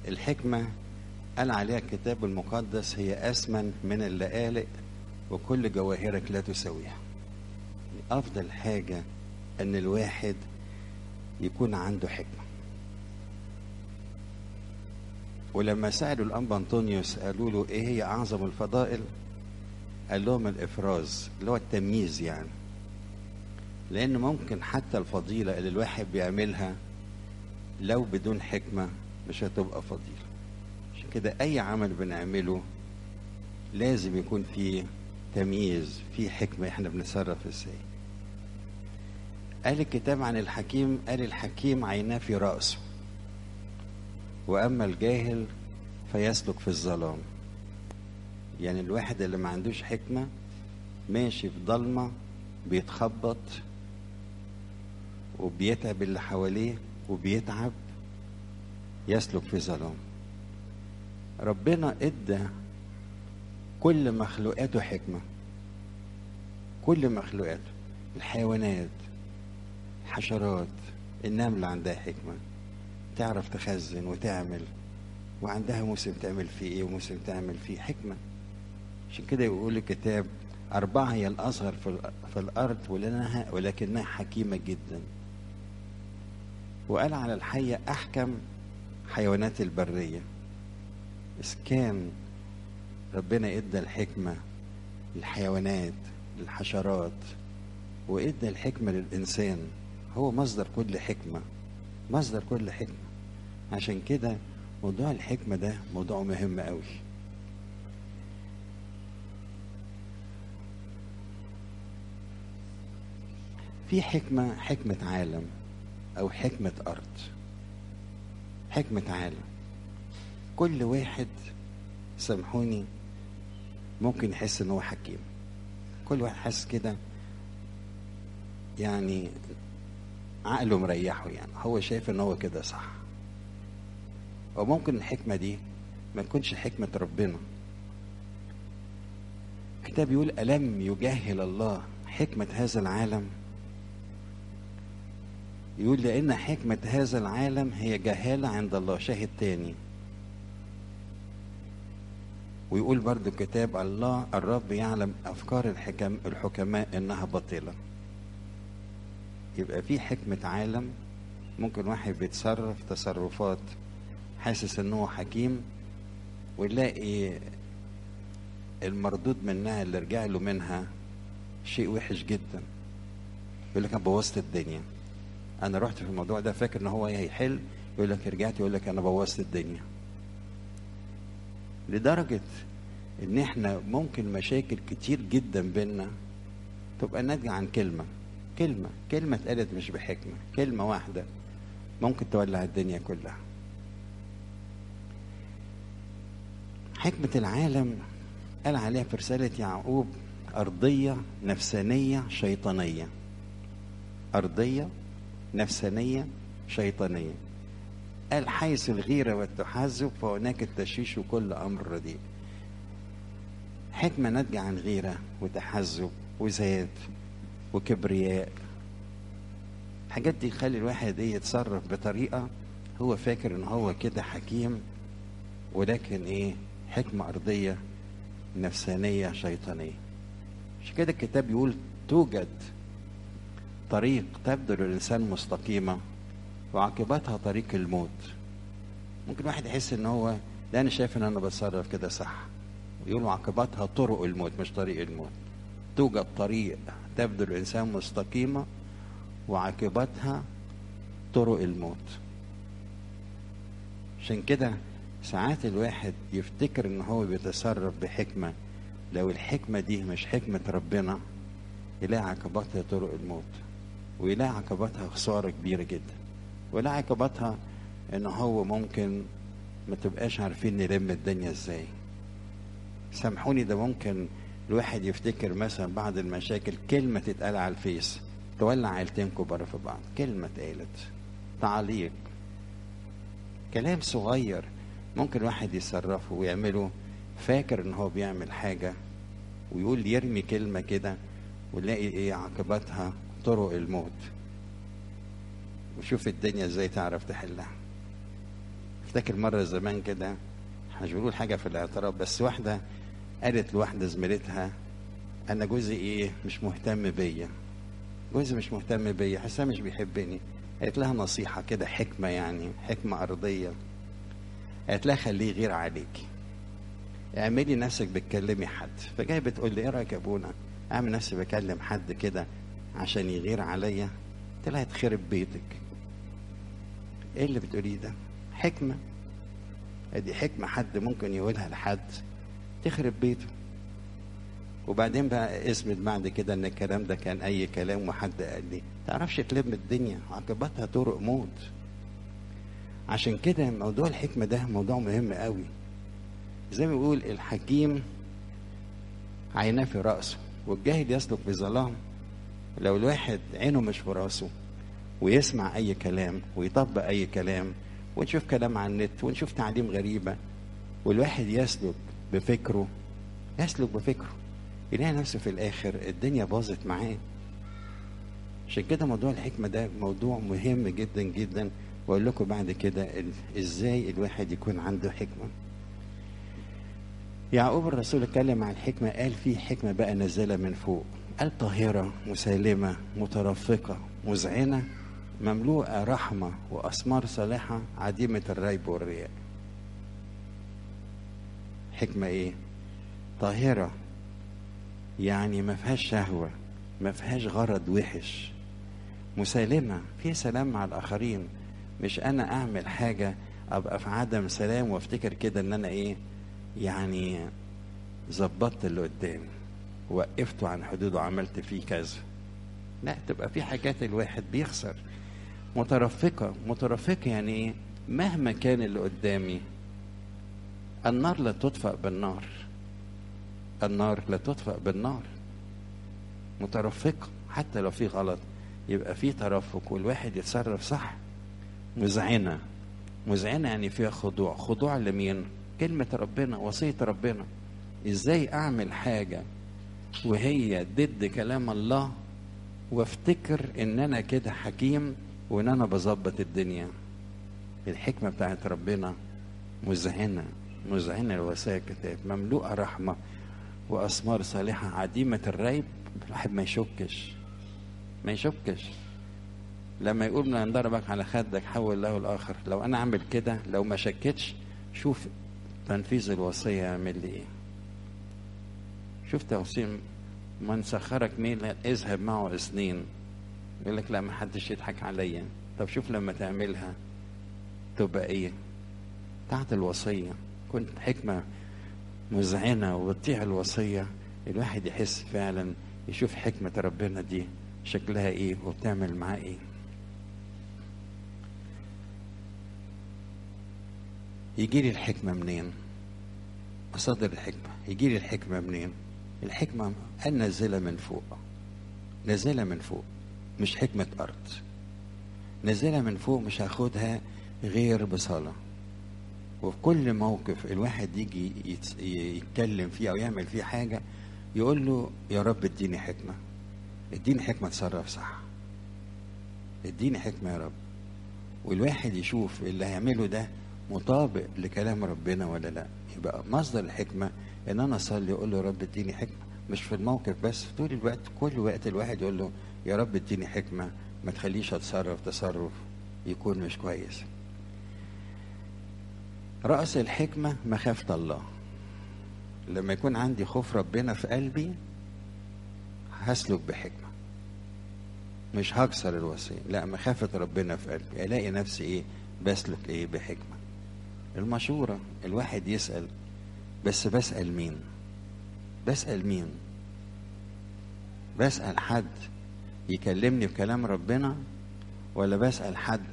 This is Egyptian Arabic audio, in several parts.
الحكمة قال عليها الكتاب المقدس هي أثمن من اللآلئ وكل جواهرك لا تساويها أفضل حاجة أن الواحد يكون عنده حكمة ولما سألوا الأنبا أنطونيوس قالوا له إيه هي أعظم الفضائل قال لهم الإفراز اللي هو التمييز يعني لأن ممكن حتى الفضيلة اللي الواحد بيعملها لو بدون حكمة مش هتبقى فضيلة عشان كده أي عمل بنعمله لازم يكون فيه تمييز فيه حكمة احنا بنتصرف ازاي قال الكتاب عن الحكيم قال الحكيم عيناه في رأسه وأما الجاهل فيسلك في الظلام يعني الواحد اللي ما عندوش حكمة ماشي في ضلمة بيتخبط وبيتعب اللي حواليه وبيتعب يسلك في ظلام ربنا ادى كل مخلوقاته حكمة كل مخلوقاته الحيوانات الحشرات النملة عندها حكمة تعرف تخزن وتعمل وعندها موسم تعمل فيه ايه وموسم تعمل فيه حكمة عشان كده يقول الكتاب أربعة هي الأصغر في, في الأرض ولكنها, ولكنها حكيمة جدا وقال على الحية أحكم حيوانات البرية إذ كان ربنا إدى الحكمة للحيوانات للحشرات وإدى الحكمة للإنسان هو مصدر كل حكمة مصدر كل حكمة عشان كده موضوع الحكمة ده موضوع مهم قوي في حكمة حكمة عالم أو حكمة أرض حكمة عالم كل واحد سامحوني ممكن يحس ان هو حكيم كل واحد حاسس كده يعني عقله مريحه يعني هو شايف ان هو كده صح وممكن الحكمة دي ما تكونش حكمة ربنا الكتاب يقول ألم يجهل الله حكمة هذا العالم يقول لأن حكمة هذا العالم هي جهالة عند الله شاهد تاني ويقول برضو الكتاب الله الرب يعلم أفكار الحكم الحكماء إنها باطلة يبقى في حكمة عالم ممكن واحد بيتصرف تصرفات حاسس إن هو حكيم ويلاقي المردود منها اللي رجع له منها شيء وحش جدا يقول لك انا بوظت الدنيا انا رحت في الموضوع ده فاكر ان هو هيحل يقول لك رجعت يقول لك انا بوظت الدنيا لدرجة ان احنا ممكن مشاكل كتير جدا بينا تبقى ناتجة عن كلمة كلمة كلمة اتقالت مش بحكمة كلمة واحدة ممكن تولع الدنيا كلها حكمة العالم قال عليها في رسالة يعقوب أرضية نفسانية شيطانية أرضية نفسانية شيطانية قال حيث الغيرة والتحزب فهناك التشويش وكل أمر رديء حكمة ناتجة عن غيرة وتحزب وزاد وكبرياء الحاجات دي تخلي الواحد ايه يتصرف بطريقة هو فاكر ان هو كده حكيم ولكن ايه حكمة أرضية نفسانية شيطانية عشان كده الكتاب يقول توجد طريق تبدو للإنسان مستقيمة وعاقبتها طريق الموت ممكن واحد يحس ان هو لا انا شايف ان انا بتصرف كده صح ويقول عاقبتها طرق الموت مش طريق الموت توجد طريق تبدو الانسان مستقيمه وعاقبتها طرق الموت عشان كده ساعات الواحد يفتكر ان هو بيتصرف بحكمه لو الحكمه دي مش حكمه ربنا يلاقي عاقبتها طرق الموت ويلاقي عاقبتها خساره كبيره جدا ويلاقي عاقبتها ان هو ممكن ما تبقاش عارفين نلم الدنيا ازاي سامحوني ده ممكن الواحد يفتكر مثلا بعد المشاكل كلمة تتقال على الفيس تولع عيلتين كبار في بعض كلمة اتقالت تعليق كلام صغير ممكن واحد يصرفه ويعمله فاكر ان هو بيعمل حاجة ويقول يرمي كلمة كده ويلاقي ايه عاقبتها طرق الموت وشوف الدنيا ازاي تعرف تحلها افتكر مره زمان كده مش بقول حاجه في الاعتراف بس واحده قالت لواحده زميلتها انا جوزي ايه مش مهتم بيا جوزي مش مهتم بيا حاسه مش بيحبني قالت لها نصيحه كده حكمه يعني حكمه ارضيه قالت لها خليه يغير عليكي اعملي نفسك بتكلمي حد فجاي بتقول لي ايه رايك يا ابونا اعمل نفسي بكلم حد كده عشان يغير عليا قلت لها تخرب بيتك ايه اللي بتقوليه ده حكمه ادي حكمه حد ممكن يقولها لحد تخرب بيته وبعدين بقى اثبت بعد كده ان الكلام ده كان اي كلام وحد قال لي تعرفش تلم الدنيا عاقبتها طرق موت عشان كده موضوع الحكمة ده موضوع مهم قوي زي ما بيقول الحكيم عيناه في رأسه والجاهل يسلك بظلام لو الواحد عينه مش في راسه ويسمع أي كلام ويطبق أي كلام ونشوف كلام على النت ونشوف تعليم غريبة والواحد يسلك بفكره يسلك بفكره يلاقي نفسه في الآخر الدنيا باظت معاه عشان كده موضوع الحكمة ده موضوع مهم جدا جدا واقول لكم بعد كده ازاي الواحد يكون عنده حكمه يعقوب الرسول اتكلم عن الحكمه قال في حكمه بقى نازله من فوق قال طاهره مسالمه مترفقه مذعنه مملوءه رحمه واسمار صالحه عديمه الريب والرياء حكمه ايه طاهره يعني ما فيهاش شهوه ما فيهاش غرض وحش مسالمه في سلام مع الاخرين مش انا اعمل حاجه ابقى في عدم سلام وافتكر كده ان انا ايه يعني ظبطت اللي قدامي وقفته عن حدوده وعملت فيه كذا لا تبقى في حاجات الواحد بيخسر مترفقة مترفقة يعني ايه مهما كان اللي قدامي النار لا تطفأ بالنار النار لا تطفأ بالنار مترفقة حتى لو في غلط يبقى في ترفق والواحد يتصرف صح مذعنة مذعنة يعني فيها خضوع خضوع لمين كلمة ربنا وصية ربنا ازاي اعمل حاجة وهي ضد كلام الله وافتكر ان انا كده حكيم وان انا بظبط الدنيا الحكمة بتاعت ربنا مذعنة مذعنة الوسائل الكتاب مملوءة رحمة وأسمار صالحة عديمة الريب الواحد ما يشكش ما يشكش لما يقول من ضربك على خدك حول له الاخر لو انا اعمل كده لو ما شكتش شوف تنفيذ الوصيه يعمل لي ايه شوف توصيم من سخرك ميلا اذهب معه اثنين يقول لك لا ما حدش يضحك عليا طب شوف لما تعملها تبقى ايه تحت الوصيه كنت حكمه مذعنه وبتطيع الوصيه الواحد يحس فعلا يشوف حكمه ربنا دي شكلها ايه وبتعمل معاه ايه يجي لي الحكمة منين؟ مصادر الحكمة يجي لي الحكمة منين؟ الحكمة النازلة من فوق نازلة من فوق مش حكمة أرض نازلة من فوق مش هاخدها غير بصلاة وفي كل موقف الواحد يجي يتكلم فيه أو يعمل فيه حاجة يقول له يا رب اديني حكمة اديني حكمة اتصرف صح اديني حكمة يا رب والواحد يشوف اللي هيعمله ده مطابق لكلام ربنا ولا لا يبقى مصدر الحكمة ان انا اصلي اقول له يا رب اديني حكمة مش في الموقف بس طول الوقت كل وقت الواحد يقول له يا رب اديني حكمة ما تخليش اتصرف تصرف يكون مش كويس رأس الحكمة مخافة الله لما يكون عندي خوف ربنا في قلبي هسلك بحكمة مش هكسر الوصية لا مخافة ربنا في قلبي الاقي نفسي ايه بسلك ايه بحكمة المشورة الواحد يسأل بس بسأل مين بسأل مين بسأل حد يكلمني بكلام ربنا ولا بسأل حد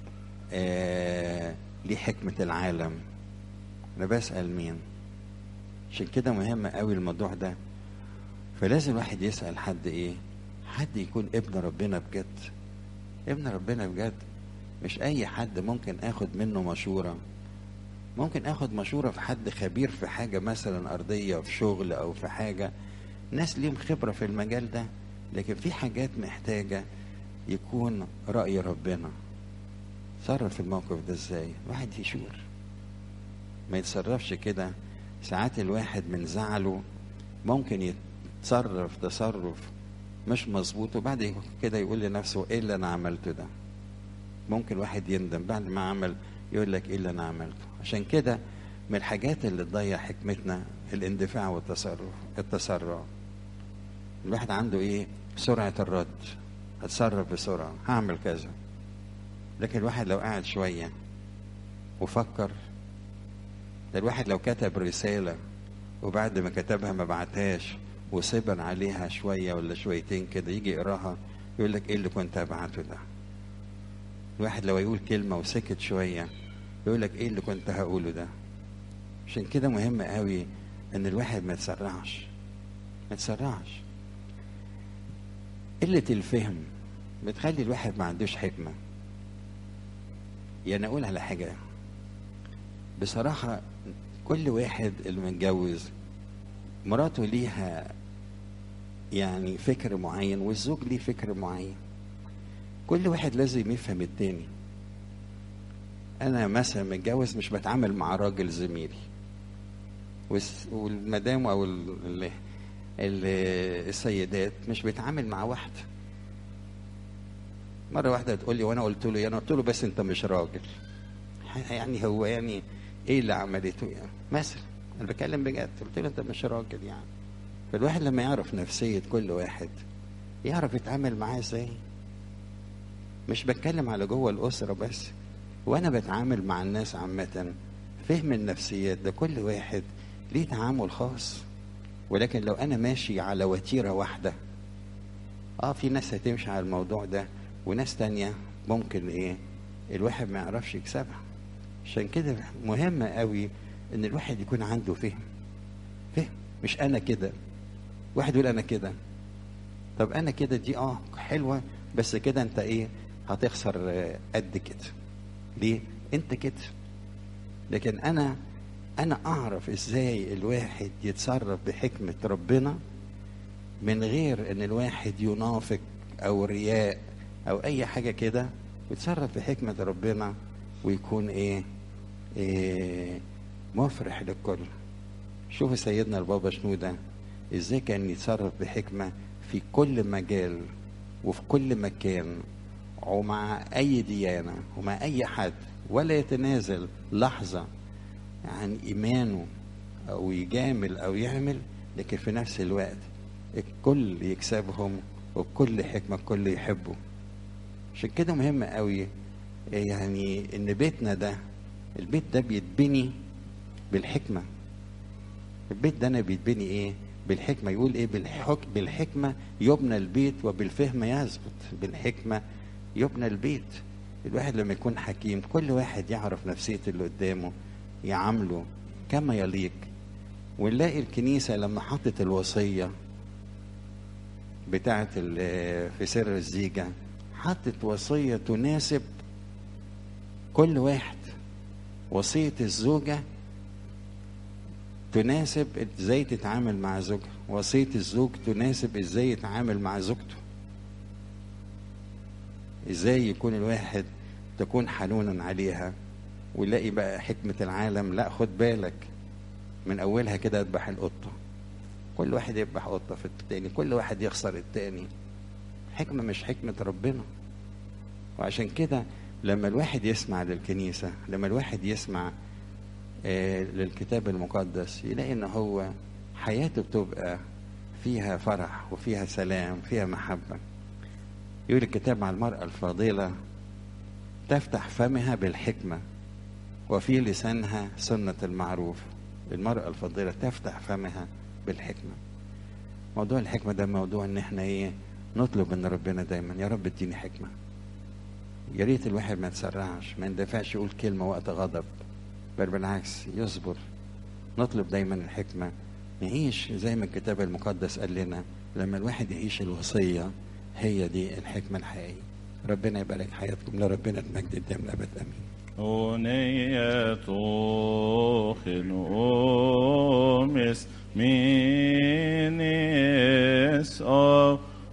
آه ليه حكمة العالم أنا بسأل مين عشان كده مهم قوي الموضوع ده فلازم الواحد يسأل حد إيه حد يكون ابن ربنا بجد ابن ربنا بجد مش أي حد ممكن آخد منه مشورة ممكن آخد مشورة في حد خبير في حاجة مثلا أرضية في شغل أو في حاجة ناس ليهم خبرة في المجال ده لكن في حاجات محتاجة يكون رأي ربنا تصرف في الموقف ده ازاي واحد يشور ما يتصرفش كده ساعات الواحد من زعله ممكن يتصرف تصرف مش مظبوط وبعد كده يقول لنفسه ايه اللي انا عملته ده ممكن واحد يندم بعد ما عمل يقول لك ايه اللي انا عملته عشان كده من الحاجات اللي تضيع حكمتنا الاندفاع والتصرف التسرع الواحد عنده ايه سرعة الرد اتصرف بسرعة هعمل كذا لكن الواحد لو قعد شوية وفكر ده الواحد لو كتب رسالة وبعد ما كتبها ما بعتهاش وصبر عليها شوية ولا شويتين كده يجي يقراها يقول لك ايه اللي كنت ابعته ده الواحد لو يقول كلمة وسكت شوية يقول لك ايه اللي كنت هقوله ده عشان كده مهم قوي ان الواحد ما يتسرعش ما يتسرعش قلة الفهم بتخلي الواحد ما عندوش حكمة يعني اقول على حاجة بصراحة كل واحد اللي متجوز مراته ليها يعني فكر معين والزوج ليه فكر معين كل واحد لازم يفهم التاني انا مثلا متجوز مش بتعامل مع راجل زميلي والمدام او ال ال ال السيدات مش بيتعامل مع واحده مره واحده تقول لي وانا قلت له انا قلت له بس انت مش راجل يعني هو يعني ايه اللي عملته يعني مثلا انا بتكلم بجد قلت له انت مش راجل يعني فالواحد لما يعرف نفسيه كل واحد يعرف يتعامل معاه ازاي مش بتكلم على جوه الاسره بس وانا بتعامل مع الناس عامه فهم النفسيات ده كل واحد ليه تعامل خاص ولكن لو انا ماشي على وتيره واحده اه في ناس هتمشي على الموضوع ده وناس تانية ممكن ايه الواحد ما يعرفش يكسبها عشان كده مهم قوي ان الواحد يكون عنده فهم فهم مش انا كده واحد يقول انا كده طب انا كده دي اه حلوه بس كده انت ايه هتخسر قد كده ليه انت كده لكن انا انا اعرف ازاي الواحد يتصرف بحكمه ربنا من غير ان الواحد ينافق او رياء او اي حاجه كده يتصرف بحكمه ربنا ويكون ايه, إيه مفرح للكل شوفوا سيدنا البابا شنودة ازاي كان يتصرف بحكمة في كل مجال وفي كل مكان ومع اي ديانة ومع اي حد ولا يتنازل لحظة عن ايمانه او يجامل او يعمل لكن في نفس الوقت الكل يكسبهم وبكل حكمة الكل يحبه عشان كده مهم قوي يعني ان بيتنا ده البيت ده بيتبني بالحكمة البيت ده أنا بيتبني إيه بالحكمة يقول إيه بالحك بالحكمة يبنى البيت وبالفهم يثبت بالحكمة يبنى البيت الواحد لما يكون حكيم كل واحد يعرف نفسية اللي قدامه يعامله كما يليق ونلاقي الكنيسة لما حطت الوصية بتاعت في سر الزيجة حطت وصية تناسب كل واحد وصية الزوجة تناسب ازاي تتعامل مع زوجها وصية الزوج تناسب ازاي يتعامل مع زوجته ازاي يكون الواحد تكون حنونا عليها ويلاقي بقى حكمة العالم لا خد بالك من أولها كده اذبح القطة كل واحد يذبح قطة في التاني كل واحد يخسر التاني حكمة مش حكمة ربنا وعشان كده لما الواحد يسمع للكنيسة لما الواحد يسمع آه للكتاب المقدس يلاقي ان هو حياته بتبقى فيها فرح وفيها سلام فيها محبة يقول الكتاب مع المرأة الفاضلة تفتح فمها بالحكمة وفي لسانها سنة المعروف المرأة الفاضلة تفتح فمها بالحكمة موضوع الحكمة ده موضوع ان احنا ايه نطلب من ربنا دايما يا رب اديني حكمة يا ريت الواحد ما يتسرعش ما يندفعش يقول كلمة وقت غضب بل بالعكس يصبر نطلب دايما الحكمة نعيش زي ما الكتاب المقدس قال لنا لما الواحد يعيش الوصية هي دي الحكمة الحقيقية ربنا يبارك حياتكم لربنا المجد الدائم الأبد آمين أغنية خنومس مينيس أو